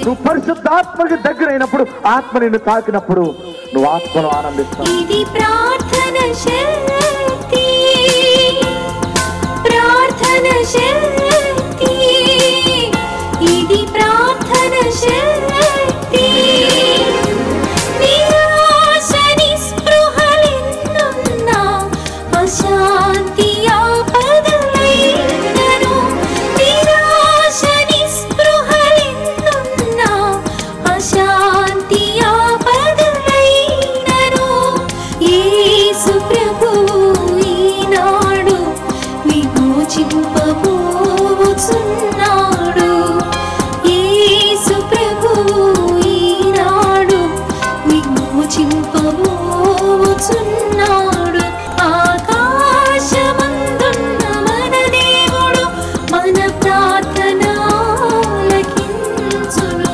నువ్వు పరిశుద్ధాత్మకి దగ్గరైనప్పుడు ఆత్మ నిన్ను తాకినప్పుడు నువ్వు ఆత్మను ఆనందిస్తావు ఇది ప్రార్థన శక్తి ప్రార్థన శక్తి ఇది ప్రార్థన శక్తి నిరాశ నిస్పృహలెన్నున్నా అశాంతి ఆపదలైనను నిరాశ నిస్పృహలెన్నున్నా అశాంతి ఆపదలైనను యేసు ప్రభువు ఈనాడు విమోచింపబోచున్నాడు యేసు ప్రభువు ఈనాడు విమోచింపబోచున్నాడు ఆకాశమందున్న మన దేవుడు మన ప్రార్థన ఆలకించును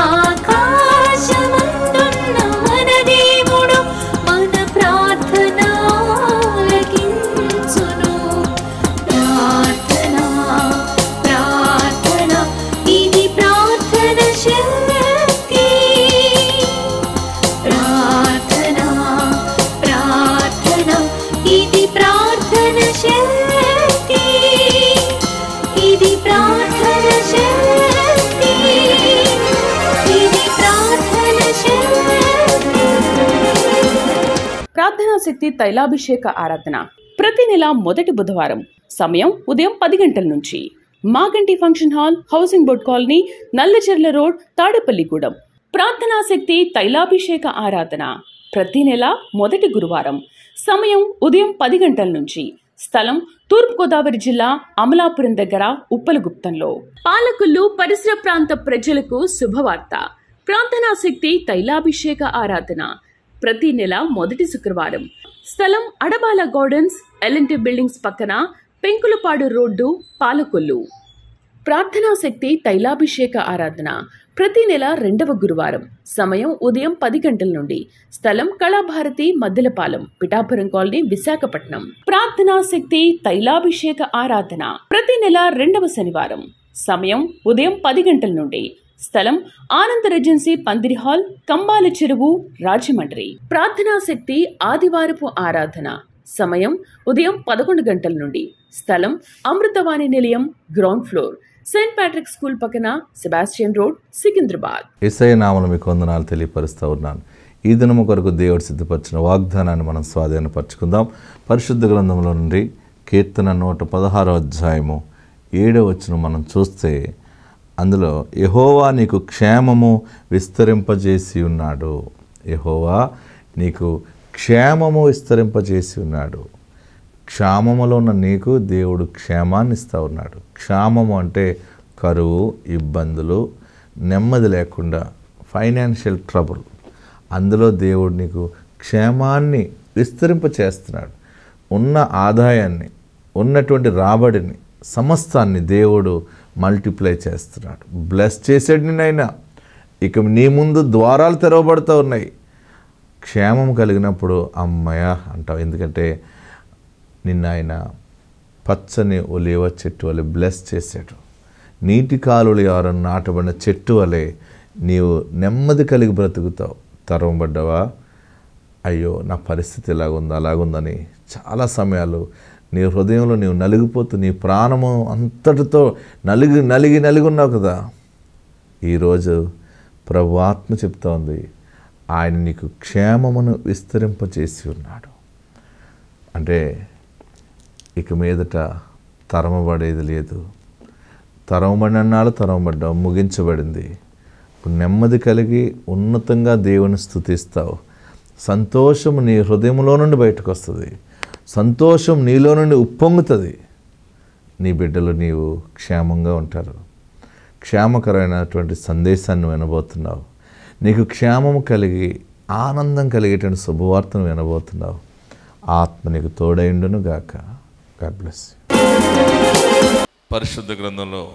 ఆకాశమందున్న మన దేవుడు మన ప్రార్థన ఆలకించును ప్రార్థన ప్రార్థన ఇది ప్రార్థన శక్తి ప్రార్థన ప్రార్థన ఇది ప్రార్థన శక్తి ఇది ప్రార్థన శక్తి ఇది ప్రార్థన శక్తి ప్రార్థనా శక్తి తైలాభిషేక ఆరాధన ప్రతి నెల మొదటి బుధవారం సమయం ఉదయం పది గంటల నుంచి Maganti function hall housing board colony Nallacherla road Tadepalligudem ప్రార్థనా శక్తి తైలాభిషేక ఆరాధన ప్రతి నెల మొదటి గురువారం సమయం ఉదయం పది గంటల నుంచి స్థలం తూర్పుగోదావరి జిల్లా అమలాపురం దగ్గర ఉప్పలగుప్తంలో పాలకులు పరిసర ప్రాంత ప్రజలకు శుభవార్త ప్రార్థనా శక్తి తైలాభిషేక ఆరాధన ప్రతి నెల మొదటి శుక్రవారం స్థలం అడబాల గార్డెన్స్ ఎల్ఎన్టీ బిల్డింగ్స్ పక్కన పెంకులపాడు రోడ్డు పాలకొల్లు ప్రార్థనా శక్తి తైలాభిషేక ఆరాధన ప్రతి నెల రెండవ గురువారం సమయం ఉదయం పది గంటల నుండి స్థలం కళాభారతి మద్దెలపాలెం పిఠాపురం కాలనీ విశాఖపట్నం ప్రార్థనా శక్తి తైలాభిషేక ఆరాధన ప్రతి నెల రెండవ శనివారం సమయం ఉదయం పది గంటల నుండి స్థలం ఆనంద్ రెజెన్సీ పందిరి హాల్ కంబాల చెరువు రాజమండ్రి ప్రార్థనా శక్తి ఆదివారపు ఆరాధన సమయం ఉదయం పదకొండు గంటల నుండి స్థలం Amruthavani Nilayam ground floor Saint Patrick school పక్కన సెబాస్టియన్ రోడ్ సికింద్రాబాద్ ఎస్ఐ నామలు మీకు వందనాలు తెలియపరుస్తూ ఉన్నాను ఈ దినము కొరకు దేవుడు సిద్ధపరిచిన వాగ్దానాన్ని మనం స్వాధీనపరచుకుందాం పరిశుద్ధ గ్రంథంలో నుండి కీర్తన నూట పదహారో అధ్యాయము ఏడో వచ్చిన మనం చూస్తే అందులో యహోవా నీకు క్షేమము విస్తరింపజేసి ఉన్నాడు యహోవా నీకు క్షేమము విస్తరింపజేసి ఉన్నాడు క్షామములో ఉన్న నీకు దేవుడు క్షేమాన్ని ఇస్తూ ఉన్నాడు క్షామము అంటే కరువు ఇబ్బందులు నెమ్మది లేకుండా ఫైనాన్షియల్ ట్రబుల్ అందులో దేవుడు నీకు క్షేమాన్ని విస్తరింప చేస్తున్నాడు ఉన్న ఆదాయాన్ని ఉన్నటువంటి రాబడిని సమస్తాన్ని దేవుడు మల్టిప్లై చేస్తున్నాడు బ్లెస్ చేసాడు నిన్నైనా ఇక నీ ముందు ద్వారాలు తెరవబడుతూ ఉన్నాయి క్షేమం కలిగినప్పుడు అమ్మయ్య అంటావు ఎందుకంటే నిన్న ఆయన పచ్చని ఒలివ చెట్టు వలె బ్లెస్ చేశాడు నీటి కాలువలు ఎవరన్నా నాటబడిన చెట్టు వలె నీవు నెమ్మది కలిగి బ్రతుకుతావు తరవబడ్డావా అయ్యో నా పరిస్థితి ఎలాగుంది అలాగుందని చాలా సమయాలు నీ హృదయంలో నీవు నలిగిపోతూ నీ ప్రాణము అంతటితో నలిగి నలిగి నలిగి ఉన్నావు కదా ఈరోజు ప్రభు ఆత్మ చెప్తా ఉంది ఆయన నీకు క్షేమమును విస్తరింపచేసి ఉన్నాడు అంటే ఇక మీదట తరమబడేది లేదు తరమబడిన అన్నాడు తరమబడ్డావు ముగించబడింది ఇప్పుడు నెమ్మది కలిగి ఉన్నతంగా దేవుని స్థుతిస్తావు సంతోషం నీ హృదయంలో నుండి బయటకు వస్తుంది సంతోషం నీలో నుండి ఉప్పొంగుతుంది నీ బిడ్డలు నీవు క్షేమంగా ఉంటారు క్షేమకరమైనటువంటి సందేశాన్ని వినబోతున్నావు నీకు క్షేమము కలిగి ఆనందం కలిగేటువంటి శుభవార్తను వినబోతున్నావు ఆత్మ నీకు తోడైండును గాక గాడ్ బ్లెస్ పరిశుద్ధ గ్రంథంలో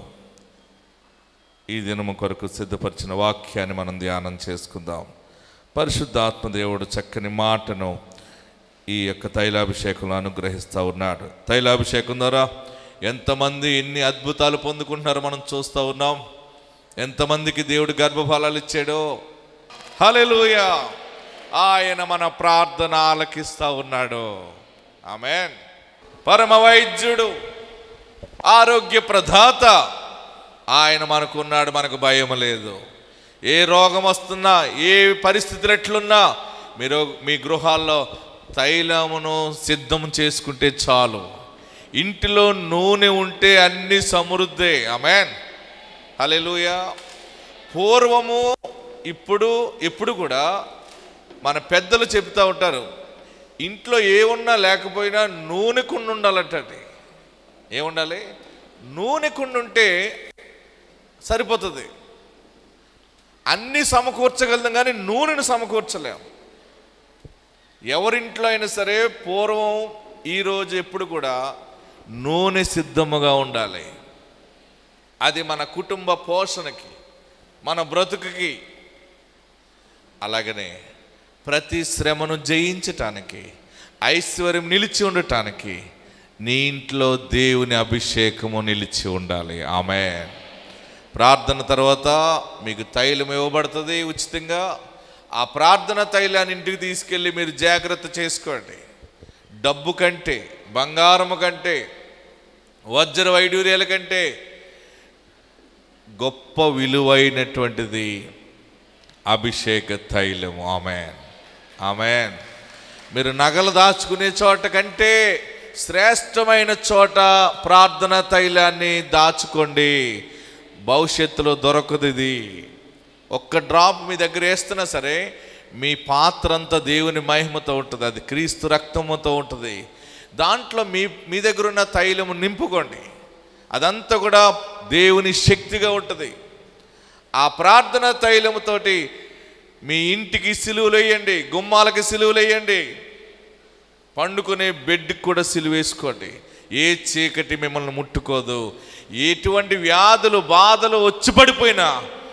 ఈ దినము కొరకు సిద్ధపరిచిన వాక్యాన్ని మనం ధ్యానం చేసుకుందాం పరిశుద్ధ ఆత్మదేవుడు చక్కని మాటను ఈ యొక్క తైలాభిషేకంలో అనుగ్రహిస్తూ ఉన్నాడు తైలాభిషేకం ద్వారా ఎంతమంది ఎన్ని అద్భుతాలు పొందుకుంటున్నారో మనం చూస్తూ ఉన్నాం ఎంతమందికి దేవుడు గర్భఫలాలు ఇచ్చాడో హల్లెలూయా ఆయన మన ప్రార్థన ఆలకిస్తా ఉన్నాడు ఆమెన్ పరమ వైద్యుడు ఆరోగ్య ప్రదాత ఆయన మనకున్నాడు మనకు భయం లేదు ఏ రోగం వస్తున్నా ఏ పరిస్థితులు ఎట్లున్నా మీరు మీ గృహాల్లో తైలమును సిద్ధం చేసుకుంటే చాలు ఇంటిలో నూనె ఉంటే అన్ని సమృద్ధే ఆమెన్ హల్లెలూయా పూర్వము ఇప్పుడు ఇప్పుడు కూడా మన పెద్దలు చెప్తా ఉంటారు ఇంట్లో ఏ ఉన్నా లేకపోయినా నూనె కుండ ఉండాలంటండి ఏముండాలి నూనె కుండ ఉంటే సరిపోతుంది అన్నీ సమకూర్చగలం కానీ నూనెను సమకూర్చలేం ఎవరింట్లో అయినా సరే పూర్వం ఈరోజు ఎప్పుడు కూడా నూనె సిద్ధముగా ఉండాలి అది మన కుటుంబ పోషణకి మన బ్రతుకుకి అలాగనే ప్రతి శ్రమను జయించటానికి ఐశ్వర్యం నిలిచి ఉండటానికి నీ ఇంట్లో దేవుని అభిషేకము నిలిచి ఉండాలి ఆమె ప్రార్థన తర్వాత మీకు తైలం ఇవ్వబడుతుంది ఉచితంగా ఆ ప్రార్థన తైలాన్ని ఇంటికి తీసుకెళ్ళి మీరు జాగ్రత్త చేసుకోండి డబ్బు కంటే బంగారము కంటే వజ్ర వైడూర్యాల కంటే గొప్ప విలువైనటువంటిది అభిషేక తైలము ఆమెన్ ఆమెన్ మీరు నగలు దాచుకునే చోట కంటే శ్రేష్టమైన చోట ప్రార్థన తైలాన్ని దాచుకోండి భవిష్యత్తులో దొరకదు ఇది ఒక్క డ్రాప్ మీ దగ్గర వేస్తున్నా సరే మీ పాత్ర అంతా దేవుని మహిమతో ఉంటుంది అది క్రీస్తు రక్తముతో ఉంటుంది దాంట్లో మీ మీ దగ్గర ఉన్న తైలము నింపుకోండి అదంతా కూడా దేవుని శక్తిగా ఉంటుంది ఆ ప్రార్థన తైలముతోటి మీ ఇంటికి సిలువలు వేయండి గుమ్మాలకి సిలువలు వేయండి పండుకునే బెడ్కి కూడా సిలువ వేసుకోండి ఏ చీకటి మిమ్మల్ని ముట్టుకోదు ఎటువంటి వ్యాధులు బాధలు వచ్చి పడిపోయినా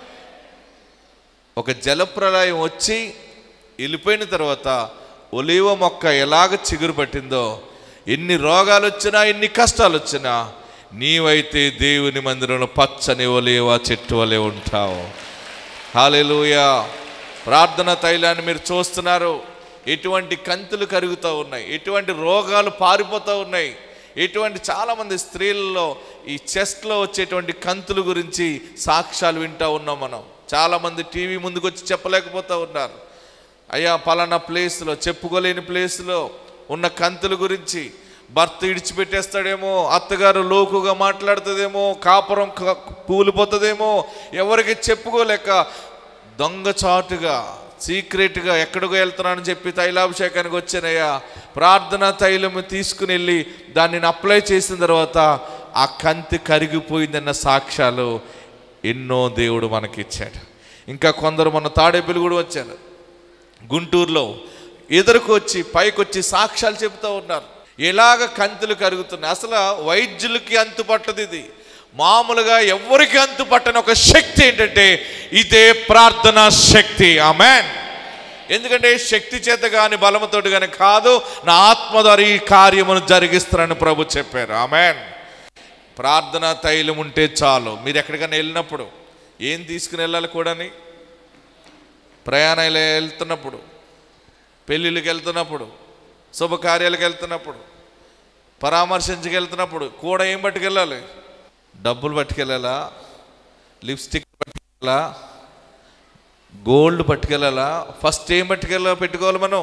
ఒక జలప్రలయం వచ్చి వెళ్ళిపోయిన తర్వాత ఒలివ మొక్క ఎలాగ చిగురు పట్టిందో ఎన్ని రోగాలు వచ్చినా ఎన్ని కష్టాలు వచ్చినా నీవైతే దేవుని మందిరంలో పచ్చని ఒలేవా చెట్టు వలె ఉంటావు హాలెలూయా ప్రార్థన తైలాన్ని మీరు చూస్తున్నారు ఎటువంటి కంతులు కరుగుతూ ఉన్నాయి ఎటువంటి రోగాలు పారిపోతూ ఉన్నాయి ఎటువంటి చాలామంది స్త్రీలలో ఈ చెస్ట్లో వచ్చేటువంటి కంతుల గురించి సాక్ష్యాలు వింటూ ఉన్నాం మనం చాలామంది టీవీ ముందుకు వచ్చి చెప్పలేకపోతూ ఉన్నారు అయ్యా పలానా ప్లేస్లో చెప్పుకోలేని ప్లేస్లో ఉన్న కంతుల గురించి భర్త ఇడిచిపెట్టేస్తాడేమో అత్తగారు లోకుగా మాట్లాడుతుందేమో కాపురం క- కూలిపోతుందేమో ఎవరికి చెప్పుకోలేక దొంగచాటుగా సీక్రెట్గా ఎక్కడికో వెళ్తున్నానని చెప్పి తైలాభిషేకానికి వచ్చానయ్యా ప్రార్థన తైలము తీసుకుని వెళ్ళి దాన్ని అప్లై చేసిన తర్వాత ఆ కంతి కరిగిపోయిందన్న సాక్ష్యాలు ఎన్నో దేవుడు మనకిచ్చాడు ఇంకా కొందరు మన తాడేపల్లి కూడా వచ్చారు గుంటూరులో ఎదురుకు వచ్చి పైకి వచ్చి సాక్ష్యాలు చెబుతూ ఉన్నారు ఎలాగ కంతులు కరుగుతున్నాయి అసలు వైద్యులకి అంతు పట్టదు ఇది మామూలుగా ఎవరికి అంతు పట్టని ఒక శక్తి ఏంటంటే ఇదే ప్రార్థనా శక్తి ఆమెన్ ఎందుకంటే శక్తి చేత కానీ బలముతోటి కానీ కాదు నా ఆత్మ ద్వారా ఈ కార్యమును జరిగిస్తానని ప్రభు చెప్పారు ఆమెన్ ప్రార్థన తైలం ఉంటే చాలు మీరు ఎక్కడికైనా వెళ్ళినప్పుడు ఏం తీసుకుని వెళ్ళాలి కూడాని ప్రయాణాలు వెళ్తున్నప్పుడు పెళ్ళిళ్ళకి వెళ్తున్నప్పుడు శుభకార్యాలకు వెళ్తున్నప్పుడు పరామర్శించకి వెళ్తున్నప్పుడు కూడా ఏం పట్టుకెళ్ళాలి డబ్బులు పట్టుకెళ్ళాలా లిప్స్టిక్ పట్టుకెళ్ళాలా గోల్డ్ పట్టుకెళ్ళాలా ఫస్ట్ ఏం పట్టుకెళ్ళా పెట్టుకోవాలి మనం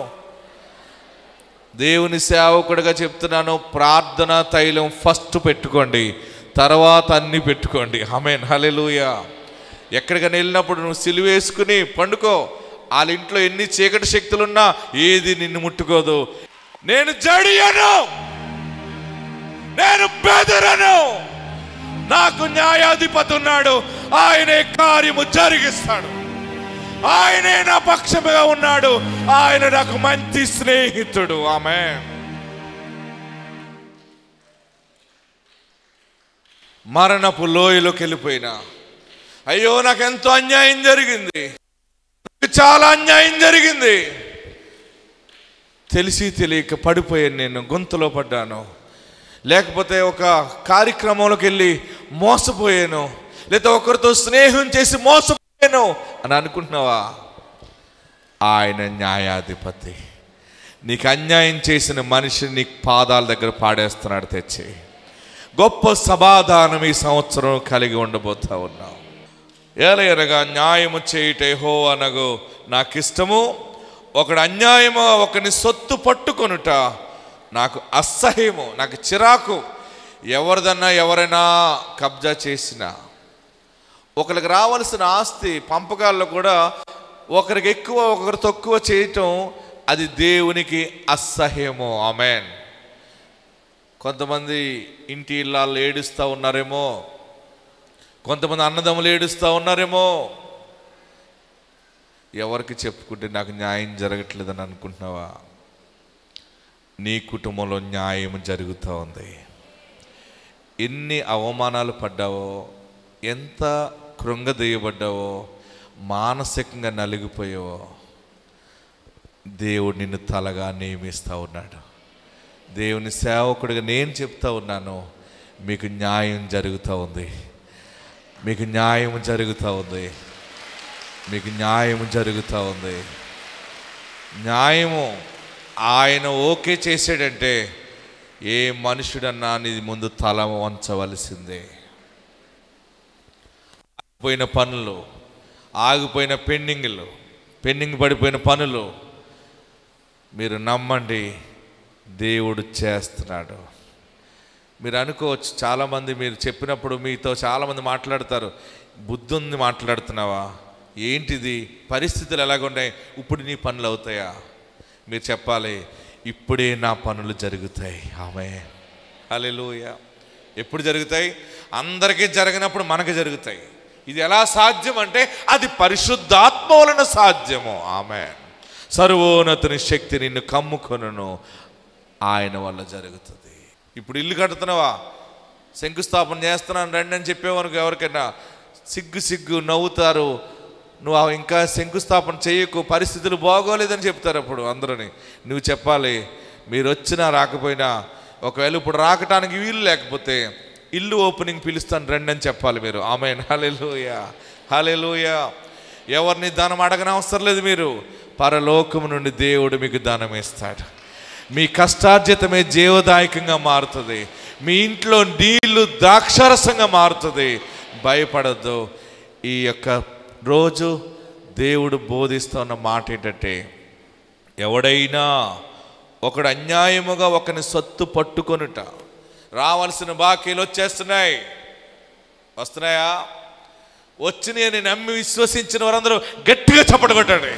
దేవుని సేవకుడిగా చెప్తున్నాను ప్రార్థన తైలం ఫస్ట్ పెట్టుకోండి తర్వాత అన్ని పెట్టుకోండి ఆమెన్ హలెలూయ ఎక్కడికైనా వెళ్ళినప్పుడు నువ్వు సిలువేసుకుని పండుకో వాళ్ళ ఇంట్లో ఎన్ని చీకటి శక్తులున్నా ఏది నిన్ను ముట్టుకోదు నేను జడియను నేను బెదరను నాకు న్యాయాధిపతి ఉన్నాడు ఆయనే కార్యము జరిగిస్తాడు ఆయనే నా పక్షముగా ఉన్నాడు ఆయన నాకు మంచి స్నేహితుడు ఆమె మరణపు లోయలోకి వెళ్ళిపోయినా అయ్యో నాకు ఎంతో అన్యాయం జరిగింది నాకు చాలా అన్యాయం జరిగింది తెలిసి తెలియక పడిపోయాను నేను గొంతులో పడ్డాను లేకపోతే ఒక కార్యక్రమంలోకి వెళ్ళి మోసపోయాను లేదా ఒకరితో స్నేహం చేసి మోసపోయాను అని అనుకుంటున్నావా ఆయన న్యాయాధిపతి నీకు అన్యాయం చేసిన మనిషిని నీ పాదాల దగ్గర పాడేస్తున్నాడు తెచ్చి గొప్ప సమాధానం ఈ సంవత్సరం కలిగి ఉండబోతా ఉన్నావు ఏలయనగా న్యాయము చేయుటే హో అనగు నాకు ఇష్టము ఒకడు అన్యాయము ఒకని సొత్తు పట్టుకొనుట నాకు అసహ్యము నాకు చిరాకు ఎవరిదన్నా ఎవరైనా కబ్జా చేసినా ఒకరికి రావాల్సిన ఆస్తి పంపకాల్లో కూడా ఒకరికి ఎక్కువ ఒకరు తక్కువ చేయటం అది దేవునికి అసహ్యము ఆమెన్ కొంతమంది ఇంటి ఇళ్ళాళ్ళు ఏడుస్తూ ఉన్నారేమో కొంతమంది అన్నదమ్ములు ఏడుస్తూ ఉన్నారేమో ఎవరికి చెప్పుకుంటే నాకు న్యాయం జరగట్లేదని అనుకుంటున్నావా నీ కుటుంబంలో న్యాయం జరుగుతూ ఉంది ఎన్ని అవమానాలు పడ్డావో ఎంత కృంగదీయబడ్డావో మానసికంగా నలిగిపోయావో దేవుడు నిన్ను తలగా నియమిస్తూ ఉన్నాడు దేవుని సేవకుడిగా నేను చెప్తా ఉన్నాను మీకు న్యాయం జరుగుతూ ఉంది మీకు న్యాయం జరుగుతూ ఉంది మీకు న్యాయం జరుగుతూ ఉంది న్యాయము ఆయన ఓకే చేసాడంటే ఏ మనుషుడన్నా నీ ముందు తల వంచవలసిందే ఆగిపోయిన పనులు ఆగిపోయిన పెండింగ్లు పెండింగ్ పడిపోయిన పనులు మీరు నమ్మండి దేవుడు చేస్తున్నాడు మీరు అనుకోవచ్చు చాలామంది మీరు చెప్పినప్పుడు మీతో చాలామంది మాట్లాడతారు బుద్ధి ఉంది మాట్లాడుతున్నావా ఏంటిది పరిస్థితులు ఎలాగున్నాయి ఇప్పుడు నీ పనులు అవుతాయా మీరు చెప్పాలి ఇప్పుడే నా పనులు జరుగుతాయి ఆమె హల్లెలూయ ఎప్పుడు జరుగుతాయి అందరికీ జరగనప్పుడు మనకు జరుగుతాయి ఇది ఎలా సాధ్యం అంటే అది పరిశుద్ధాత్మ వలన సాధ్యము ఆమె సర్వోన్నతుని శక్తి నిన్ను కమ్ముకొనును ఆయన వల్ల జరుగుతుంది ఇప్పుడు ఇల్లు కడుతున్నావా శంకుస్థాపన చేస్తున్నాను రండి అని చెప్పేవానికి ఎవరికైనా సిగ్గు సిగ్గు నవ్వుతారు నువ్వు ఆ ఇంకా శంకుస్థాపన చేయకు పరిస్థితులు బాగోలేదని చెప్తారు అప్పుడు అందరూని నువ్వు చెప్పాలి మీరు వచ్చినా రాకపోయినా ఒకవేళ ఇప్పుడు రాకటానికి వీలు లేకపోతే ఇల్లు ఓపెనింగ్ పిలుస్తాను రండి అని చెప్పాలి మీరు ఆమె హలెలుయ హలెలుయ ఎవరిని దానం అడగనవసరం లేదు మీరు పరలోకము నుండి దేవుడు మీకు దానం ఇస్తాడు మీ కష్టార్జితమే జీవదాయకంగా మారుతుంది మీ ఇంట్లో నీళ్లు ద్రాక్షరసంగా మారుతుంది భయపడద్దు ఈ యొక్క రోజు దేవుడు బోధిస్తున్న మాట ఏంటంటే ఎవడైనా ఒకడు అన్యాయముగా ఒకని సొత్తు పట్టుకొనుట రావాల్సిన బాకీలు వచ్చేస్తున్నాయి వస్తున్నాయా వచ్చినాయి అని నమ్మి విశ్వసించిన వారందరూ గట్టిగా చప్పటగొట్టండి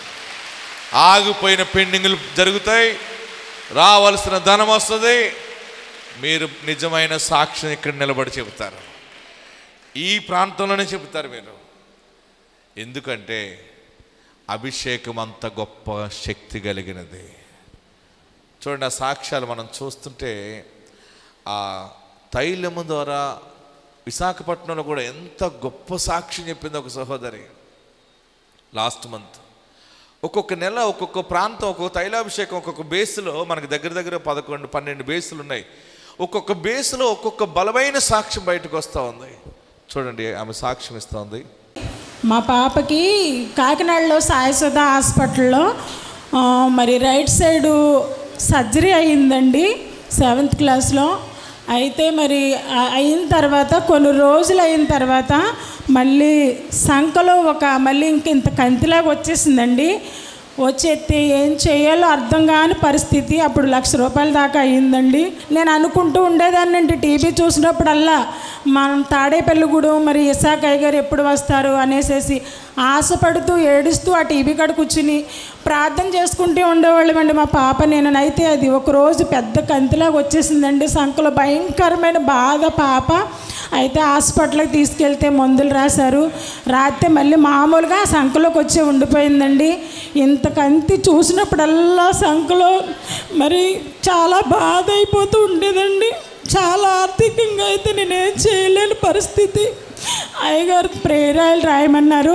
ఆగిపోయిన పెండింగ్లు జరుగుతాయి రావాల్సిన ధనం వస్తుంది మీరు నిజమైన సాక్ష్యం ఇక్కడ నిలబడి చెబుతారు ఈ ప్రాంతంలోనే చెబుతారు మీరు ఎందుకంటే అభిషేకం అంత గొప్ప శక్తి కలిగినది చూడండి ఆ సాక్ష్యాలు మనం చూస్తుంటే ఆ తైలము ద్వారా విశాఖపట్నంలో కూడా ఎంత గొప్ప సాక్ష్యం చెప్పింది ఒక సహోదరి లాస్ట్ మంత్ ఒక్కొక్క నెల ఒక్కొక్క ప్రాంతం ఒక్కొక్క తైలాభిషేకం ఒక్కొక్క బేస్లో మనకి దగ్గర దగ్గర పదకొండు పన్నెండు బేసులు ఉన్నాయి ఒక్కొక్క బేస్లో ఒక్కొక్క బలమైన సాక్ష్యం బయటకు వస్తూ ఉంది చూడండి ఆమె సాక్ష్యం ఇస్తూ ఉంది మా పాపకి కాకినాడలో సాయసుధ హాస్పిటల్లో ఆ, మరి రైట్ సైడు సర్జరీ అయ్యిందండి సెవెంత్ క్లాస్లో అయితే మరి ఆ- అయిన తర్వాత కొన్ని రోజులు అయిన తర్వాత మళ్ళీ సంఖలో ఒక మళ్ళీ ఇంక ఇంత కంతిలాగా వచ్చేసిందండి వచ్చేస్తే ఏం చేయాలో అర్థం కాని పరిస్థితి అప్పుడు లక్ష రూపాయల దాకా అయ్యిందండి నేను అనుకుంటూ ఉండేదాన్నండి టీవీ చూసినప్పుడల్లా మనం తాడేపల్లిగూడెం మరి ఇసాకయ్య గారు ఎప్పుడు వస్తారు అనేసేసి ఆశపడుతూ ఏడుస్తూ ఆ టీవీ కాడ కూర్చుని ప్రార్థన చేసుకుంటూ ఉండేవాళ్ళమండి మా పాప నేను అయితే అది ఒక రోజు పెద్ద కంతిలాగా వచ్చేసిందండి సంఖలో భయంకరమైన బాధ పాప అయితే హాస్పిటల్కి తీసుకెళ్తే మందులు రాశారు రాస్తే మళ్ళీ మామూలుగా ఆ సంఖలోకి వచ్చి ఉండిపోయిందండి ఇంత కంతి చూసినప్పుడల్లా సంఖలో మరి చాలా బాధ అయిపోతూ ఉండేదండి చాలా ఆర్థికంగా అయితే నేనేం చేయలేని పరిస్థితి అయ్యగారు ప్రేరాయలు రాయమన్నారు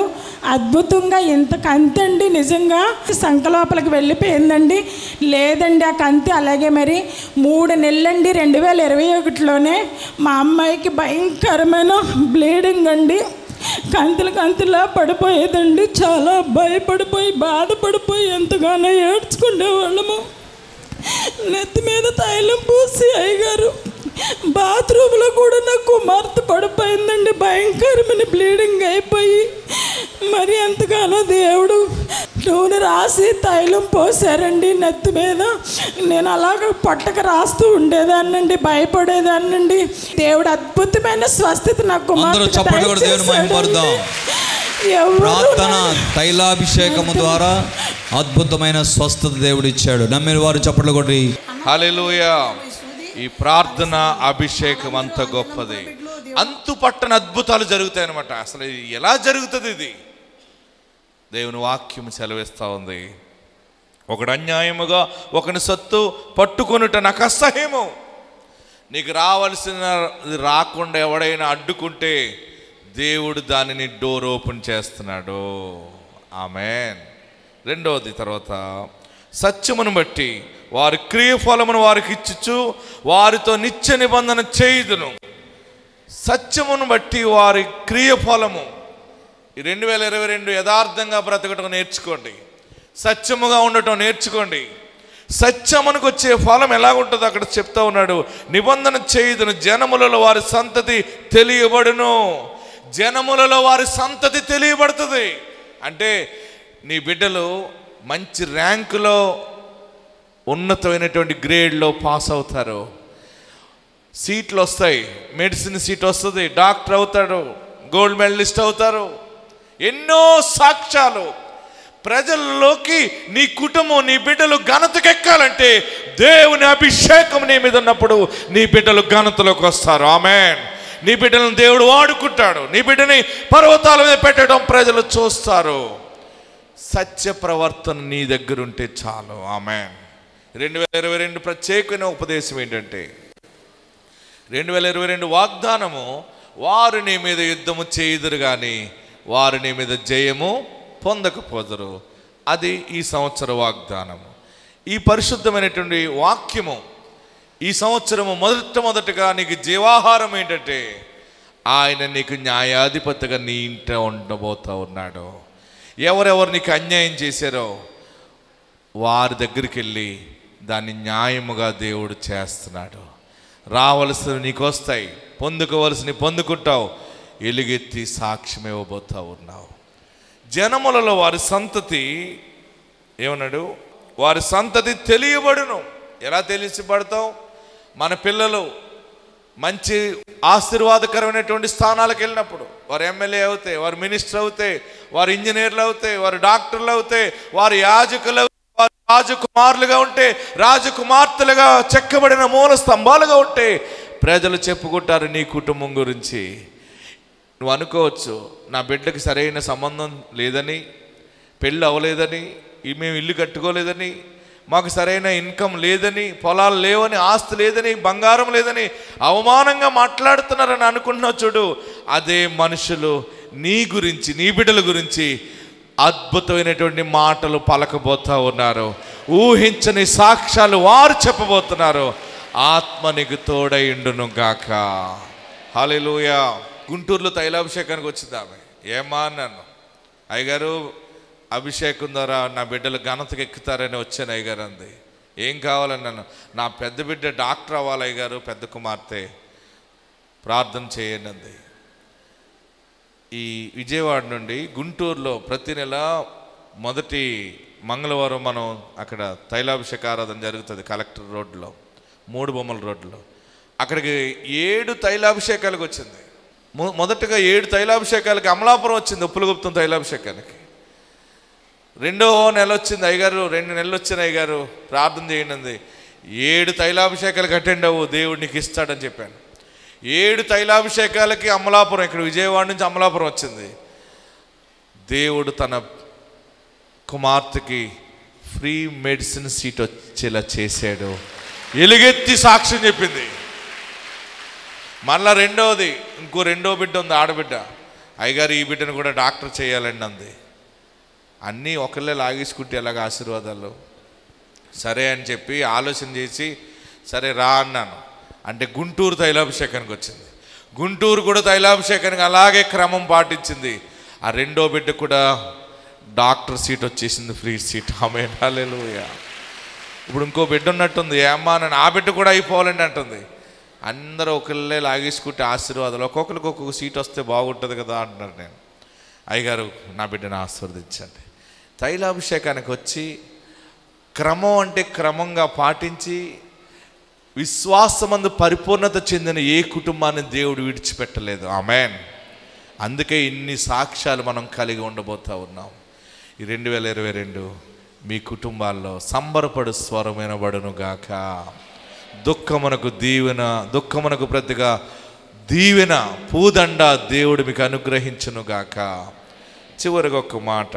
అద్భుతంగా ఇంత కంతి అండి నిజంగా సంఖ లోపలికి వెళ్ళిపోయిందండి లేదండి ఆ కంతి అలాగే మరి మూడు నెలలండి రెండు వేల ఇరవై ఒకటిలోనే మా అమ్మాయికి భయంకరమైన బ్లీడింగ్ అండి కంతులు కంతులా పడిపోయేదండి చాలా భయపడిపోయి బాధపడిపోయి ఎంతగానో ఏడ్చుకునేవాళ్ళము నెత్తి మీద తైలం పూసి అయ్యగారు బాత్రూంలో కూడా నా కుమార్తె పడిపోయిందండి భయంకరమైన బ్లీడింగ్ అయిపోయి మరి ఎంతగానో దేవుడు నూనె రాసి తైలం పోసారండి నెత్తి మీద నేను అలాగ పొట్టక రాస్తూ ఉండేదాన్నండి భయపడేదాన్నండి దేవుడు అద్భుతమైన స్వస్థత నా అందరూ కుమార్తె చప్పట్లు కూడా దేవుని మహిమపడదాం ప్రార్థన తైలాభిషేకము ద్వారా అద్భుతమైన స్వస్థత దేవుడు ఇచ్చాడు నమ్మిన వారు చప్పట్లు కొట్టి హల్లెలూయా ఈ ప్రార్థన అభిషేకం అంత గొప్పది అంతు పట్టని అద్భుతాలు జరుగుతాయి అనమాట అసలు ఇది ఎలా జరుగుతుంది ఇది దేవుని వాక్యం సెలవిస్తూ ఉంది ఒకడు అన్యాయముగా ఒకని సత్తు పట్టుకొనుట నాకు అసహ్యము నీకు రావలసిన రాకుండా ఎవడైనా అడ్డుకుంటే దేవుడు దానిని డోర్ ఓపెన్ చేస్తున్నాడు ఆమెన్ రెండవది తర్వాత సత్యమును బట్టి వారి క్రియఫలమును వారికి ఇచ్చుచు వారితో నిత్య నిబంధన చేయుదును సత్యమును బట్టి వారి క్రియఫలము ఈ రెండు వేల ఇరవై రెండు యథార్థంగా బ్రతకటం నేర్చుకోండి సత్యముగా ఉండటం నేర్చుకోండి సత్యమునకు వచ్చే ఫలం ఎలాగుంటుందో అక్కడ చెప్తా ఉన్నాడు నిబంధన చేయుదును జనములలో వారి సంతతి తెలియబడును జనములలో వారి సంతతి తెలియబడుతుంది అంటే నీ బిడ్డలు మంచి ర్యాంకులో ఉన్నతమైనటువంటి గ్రేడ్లో పాస్ అవుతారు సీట్లు వస్తాయి మెడిసిన్ సీట్ వస్తుంది డాక్టర్ అవుతాడు గోల్డ్ మెడలిస్ట్ అవుతారు ఎన్నో సాక్ష్యాలు ప్రజల్లోకి నీ కుటుంబం నీ బిడ్డలు ఘనతకెక్కాలంటే దేవుని అభిషేకం నీ మీద ఉన్నప్పుడు నీ బిడ్డలు ఘనతలోకి వస్తారు ఆమెన్ నీ బిడ్డలను దేవుడు వాడుకుంటాడు నీ బిడ్డని పర్వతాల మీద పెట్టడం ప్రజలు చూస్తారు సత్య ప్రవర్తన నీ దగ్గర ఉంటే చాలు ఆమె రెండు వేల ఇరవై రెండు ప్రత్యేకమైన ఉపదేశం ఏంటంటే రెండు వేల ఇరవై రెండు వాగ్దానము వారు నీ మీద యుద్ధము చేయుదురు కానీ వారు నీ మీద జయము పొందకపోదురు అది ఈ సంవత్సర వాగ్దానము ఈ పరిశుద్ధమైనటువంటి వాక్యము ఈ సంవత్సరము మొదటమొదటిగా నీకు జీవాహారం ఏంటంటే ఆయన నీకు న్యాయాధిపతిగా నీ ఇంట ఉండబోతా ఉన్నాడు ఎవరెవరు నీకు అన్యాయం చేశారో వారి దగ్గరికి వెళ్ళి దాన్ని న్యాయముగా దేవుడు చేస్తున్నాడు రావలసినవి నీకు వస్తాయి పొందుకోవలసినవి పొందుకుంటావు ఎలుగెత్తి సాక్ష్యం ఇవ్వబోతా ఉన్నావు జనములలో వారి సంతతి ఏమన్నాడు వారి సంతతి తెలియబడును ఎలా తెలిసిపడతావు మన పిల్లలు మంచి ఆశీర్వాదకరమైనటువంటి స్థానాలకు వెళ్ళినప్పుడు వారు ఎమ్మెల్యే అవుతే వారు మినిస్టర్ అవుతే వారు ఇంజనీర్లు అవుతే వారు డాక్టర్లు అవుతే వారు యాజకులు అవుతే, వారు రాజకుమారులుగా ఉంటే రాజకుమార్తెలుగా చెక్కబడిన మూల స్తంభాలుగా ఉంటే ప్రజలు చెప్పుకుంటారు నీ కుటుంబం గురించి నువ్వు అనుకోవచ్చు నా బిడ్డకి సరైన సంబంధం లేదని పెళ్ళి అవ్వలేదని ఈ మేము ఇల్లు కట్టుకోలేదని మాకు సరైన ఇన్కమ్ లేదని పొలాలు లేవని ఆస్తి లేదని బంగారం లేదని అవమానంగా మాట్లాడుతున్నారని అనుకుంటున్నావు చూడు అదే మనుషులు నీ గురించి నీ బిడ్డల గురించి అద్భుతమైనటువంటి మాటలు పలకబోతా ఉన్నారు ఊహించని సాక్ష్యాలు వారు చెప్పబోతున్నారు ఆత్మ నీకు తోడైండును గాక హాలేలుయా గుంటూరులో తైలాభిషేకానికి వచ్చింది ఆమె ఏమా అన్నాను అయ్యగారు అభిషేకం ద్వారా నా బిడ్డలు ఘనతకి ఎక్కుతారని వచ్చాను అయ్యగారు అంది ఏం కావాలన్నాను నా పెద్ద బిడ్డ డాక్టర్ అవ్వాలి అయ్యగారు పెద్ద కుమార్తె ప్రార్థన చేయండి అంది ఈ విజయవాడ నుండి గుంటూరులో ప్రతి నెల మొదటి మంగళవారం మనం అక్కడ తైలాభిషేక ఆరాధన జరుగుతుంది కలెక్టర్ రోడ్లో మూడు బొమ్మల రోడ్లో అక్కడికి ఏడు తైలాభిషేకాలకు వచ్చింది మొ- మొదటగా ఏడు తైలాభిషేకాలకి అమలాపురం వచ్చింది ఉప్పులగుప్తం తైలాభిషేకానికి రెండో నెల వచ్చింది అయ్యగారు రెండు నెలలు వచ్చిన అయ్యగారు ప్రార్థన చేయండి అంది ఏడు తైలాభిషేకాలకు అటెండ్ అవ్వు దేవుడు నీకు ఇస్తాడని చెప్పాను ఏడు తైలాభిషేకాలకి అమలాపురం ఇక్కడ విజయవాడ నుంచి అమలాపురం వచ్చింది దేవుడు తన కుమార్తెకి ఫ్రీ మెడిసిన్ సీట్ వచ్చేలా చేశాడు ఎలుగెత్తి సాక్ష్యం చెప్పింది మళ్ళా రెండవది ఇంకో రెండో బిడ్డ ఉంది ఆడబిడ్డ అయ్యగారు ఈ బిడ్డను కూడా డాక్టర్ చేయాలండి అంది అన్నీ ఒకళ్ళే లాగేసుకుంటే ఎలాగ ఆశీర్వాదాలు సరే అని చెప్పి ఆలోచన చేసి సరే రా అన్నాను అంటే గుంటూరు తైలాభిషేకానికి వచ్చింది గుంటూరు కూడా తైలాభిషేకానికి అలాగే క్రమం పాటించింది ఆ రెండో బిడ్డ కూడా డాక్టర్ సీట్ వచ్చేసింది ఫ్రీ సీట్ ఆమె హల్లెలూయా ఇప్పుడు ఇంకో బిడ్డ ఉన్నట్టుంది ఏమ్మా అని ఆ బిడ్డ కూడా అయిపోవాలండి అంటుంది అందరూ ఒకళ్ళే లాగేసుకుంటే ఆశీర్వాదాలు ఒక్కొక్కరికి ఒక్కొక్క సీట్ వస్తే బాగుంటుంది కదా అంటున్నారు నేను అయ్యగారు నా బిడ్డను ఆశీర్వదించండి తైలాభిషేకానికి వచ్చి క్రమం అంటే క్రమంగా పాటించి విశ్వాసమందు పరిపూర్ణత చెందిన ఏ కుటుంబాన్ని దేవుడు విడిచిపెట్టలేదు ఆమెన్ అందుకే ఇన్ని సాక్ష్యాలు మనం కలిగి ఉండబోతా ఉన్నాం ఈ రెండు వేల ఇరవై రెండు మీ కుటుంబాల్లో సంబరపడు స్వరం వినబడును గాక దుఃఖమునకు దీవెన దుఃఖమునకు ప్రతిగా దీవెన పూదండ దేవుడు మీకు అనుగ్రహించును గాక చివరికి ఒక మాట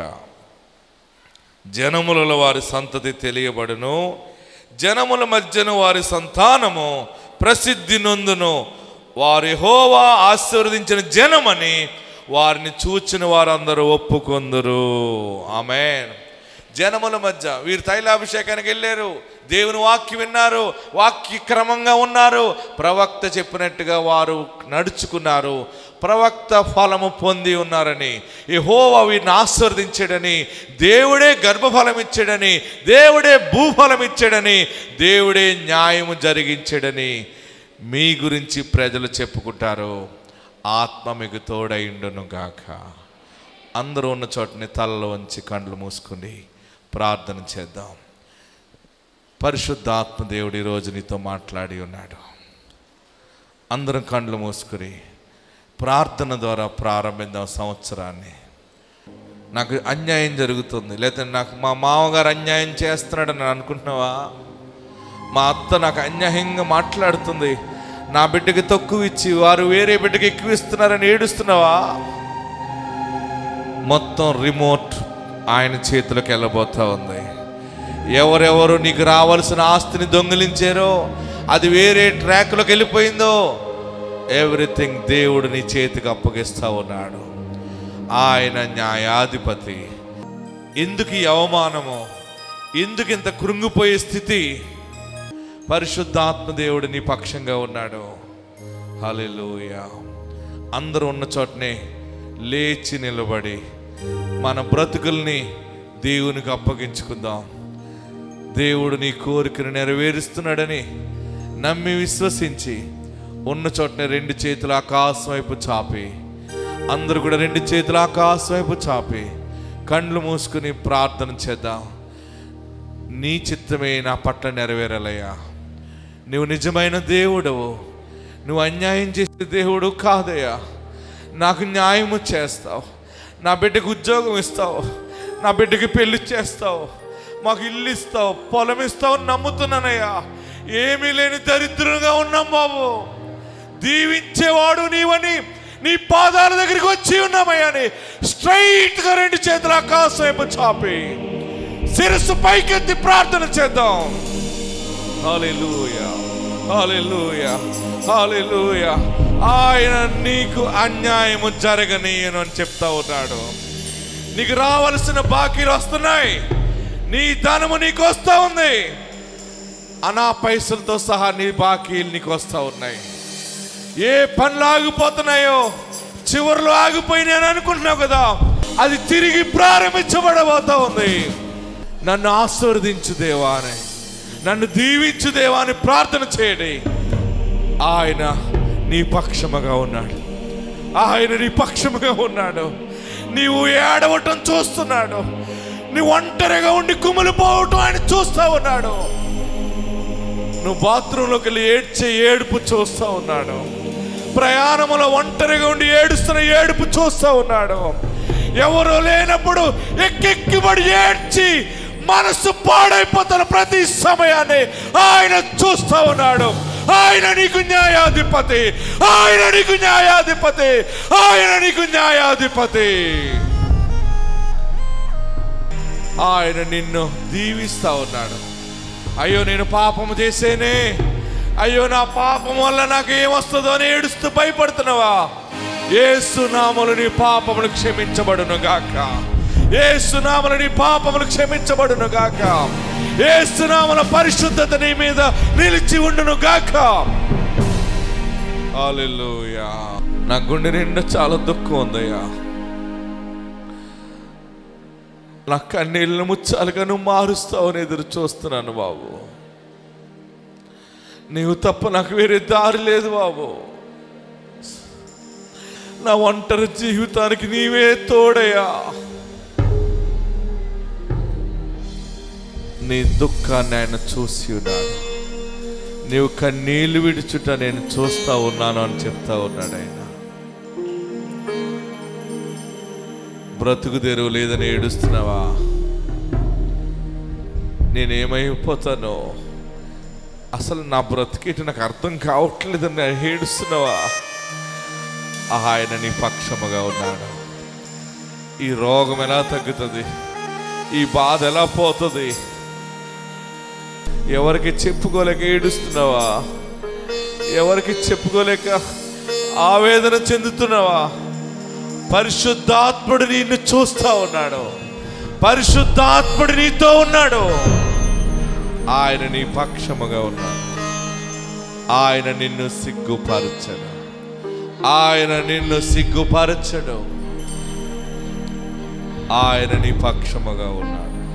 జనములలో వారి సంతతి తెలియబడును జనముల మధ్యను వారి సంతానము ప్రసిద్ధి నొందును వారి హోవా ఆశీర్వదించిన జనమని వారిని చూచిన వారందరూ ఒప్పుకొందరు ఆమె జనముల మధ్య వీరు తైలాభిషేకానికి వెళ్ళారు దేవుని వాక్యం విన్నారు వాక్య క్రమంగా ఉన్నారు ప్రవక్త చెప్పినట్టుగా వారు నడుచుకున్నారు ప్రవక్త ఫలము పొంది ఉన్నారని యెహోవా వీరిని ఆశీర్వదించాడని దేవుడే గర్భఫలం ఇచ్చాడని దేవుడే భూఫలం ఇచ్చాడని దేవుడే న్యాయము జరిగించాడని మీ గురించి ప్రజలు చెప్పుకుంటారు ఆత్మ మీకు తోడైండును గాక అందరూ ఉన్న చోటని తలలో వంచి కండ్లు మూసుకుని ప్రార్థన చేద్దాం పరిశుద్ధాత్మ దేవుడు ఈరోజు నీతో మాట్లాడి ఉన్నాడు అందరం కండ్లు మూసుకుని ప్రార్థన ద్వారా ప్రారంభిద్దాం సంవత్సరాన్ని నాకు అన్యాయం జరుగుతుంది లేకపోతే నాకు మా మామగారు అన్యాయం చేస్తున్నాడని అనుకుంటున్నావా మా అత్త నాకు అన్యాయంగా మాట్లాడుతుంది నా బిడ్డకి తక్కువ ఇచ్చి వారు వేరే బిడ్డకి ఎక్కువ ఇస్తున్నారని ఏడుస్తున్నావా మొత్తం రిమోట్ ఆయన చేతిలోకి వెళ్ళబోతా ఉంది ఎవరెవరు నీకు రావాల్సిన ఆస్తిని దొంగిలించారో అది వేరే ట్రాక్లోకి వెళ్ళిపోయిందో ఎవ్రీథింగ్ దేవుడు నీ చేతికి అప్పగిస్తా ఉన్నాడు ఆయన న్యాయాధిపతి ఎందుకు ఈ అవమానము ఎందుకు ఇంత కృంగిపోయే స్థితి పరిశుద్ధాత్మ దేవుడు నీ పక్షంగా ఉన్నాడు హల్లెలూయా అందరూ ఉన్న చోటనే లేచి నిలబడి మన బ్రతుకుల్ని దేవునికి అప్పగించుకుందాం దేవుడు నీ కోరికను నెరవేరుస్తున్నాడని నమ్మి విశ్వసించి ఉన్న చోటనే రెండు చేతులు ఆకాశం వైపు చాపి అందరూ కూడా రెండు చేతులు ఆకాశం వైపు చాపి కండ్లు మూసుకుని ప్రార్థన చేద్దాం నీ చిత్తమే నా పట్ల నెరవేరాలయ్యా నువ్వు నిజమైన దేవుడవు నువ్వు అన్యాయం చేసే దేవుడు కాదయ్యా నాకు న్యాయము చేస్తావు నా బిడ్డకు ఉద్యోగం ఇస్తావు నా బిడ్డకి పెళ్లి చేస్తావు మాకు ఇల్లు ఇస్తావు పొలం ఇస్తావు నమ్ముతున్నానయ్యా ఏమీ లేని దరిద్రంగా ఉన్నాం బాబు దీవించేవాడు నీవని నీ పాదాల దగ్గరికి వచ్చి ఉన్నామయ్యా అని స్ట్రైట్ గా రెండు చేతుల ఆకాశం వైపు చాపి శిరస్సు పైకెత్తి ప్రార్థన చేద్దాం హల్లెలూయా హల్లెలూయా హల్లెలూయా ఆయన నీకు అన్యాయము జరగనీయను అని చెప్తా ఉన్నాడు నీకు రావలసిన బాకీలు వస్తున్నాయి నీ ధనము నీకు వస్తా ఉంది అనా పైసలతో సహా నీ బాకీలు నీకు వస్తా ఉన్నాయి ఏ పనులు ఆగిపోతున్నాయో చివరిలో ఆగిపోయినాయని అనుకుంటున్నావు కదా అది తిరిగి ప్రారంభించబడబోతా ఉంది నన్ను ఆశీర్వదించు దేవా అని నన్ను దీవించు దేవా అని ప్రార్థన చేయండి ఆయన నీ పక్షముగా ఉన్నాడు ఆయన నీ పక్షముగా ఉన్నాడు నీవు ఏడవటం చూస్తున్నాడు నీ ఒంటరిగా ఉండి కుమ్ములు పోవటం ఆయన చూస్తా ఉన్నాడు నువ్వు బాత్రూంలోకి వెళ్ళి ఏడ్చే ఏడుపు చూస్తా ఉన్నాడు ప్రయాణంలో ఒంటరిగా ఉండి ఏడుస్తున్న ఏడుపు చూస్తా ఉన్నాడు ఎవరు లేనప్పుడు ఎక్కెక్కిబడి ఏడ్చి మనసు పాడైపోతున్న ప్రతి సమయాన్ని ఆయన చూస్తా ఉన్నాడు ఆయన నీకు న్యాయాధిపతి ఆయన నీకు న్యాయాధిపతి ఆయన నీకు న్యాయాధిపతి ఆయన నిన్ను దీవిస్తా ఉన్నాడు అయ్యో నేను పాపము చేసేనే అయ్యో నా పాపం వల్ల నాకు ఏమొస్తుందో అని ఏడుస్తూ భయపడుతున్నావా ఏసునామలు నీ పాపములు క్షమించబడును గాక ఏసునామలు నీ పాపములు క్షమించబడును గాక ఏసునామల పరిశుద్ధత నీ మీద నిలిచి ఉండును గాక హల్లెలూయా నా గుండె నిండా చాలా దుఃఖం ఉందయ్యా నా కన్నీళ్ళను ముచ్చాలుగా నువ్వు మారుస్తావని ఎదురు చూస్తున్నాను బాబు నీవు తప్ప నాకు వేరే దారి లేదు బాబు నా ఒంటరి జీవితానికి నీవే తోడయ్యా నీ దుఃఖాన్ని ఆయన చూసి ఉన్నాడు నీవు కన్నీళ్లు విడుచుట నేను చూస్తా ఉన్నాను అని చెప్తా ఉన్నాడు ఆయన బ్రతుకు తెరువు లేదని ఏడుస్తున్నావా నేనేమైపోతానో అసలు నా బ్రతికేటి నాకు అర్థం కావట్లేదని నేను ఏడుస్తున్నావా ఆయన నీ పక్షముగా ఉన్నాడు ఈ రోగం ఎలా తగ్గుతుంది ఈ బాధ ఎలా పోతుంది ఎవరికి చెప్పుకోలేక ఏడుస్తున్నావా ఎవరికి చెప్పుకోలేక ఆవేదన చెందుతున్నావా పరిశుద్ధాత్ముడు నిన్ను చూస్తా ఉన్నాడు పరిశుద్ధాత్ముడు నీతో ఉన్నాడు ఆయన నీ పక్షముగా ఉన్నాడు ఆయన నిన్ను సిగ్గుపరచడు ఆయన నిన్ను సిగ్గుపరచడు ఆయన నీ పక్షముగా ఉన్నాడు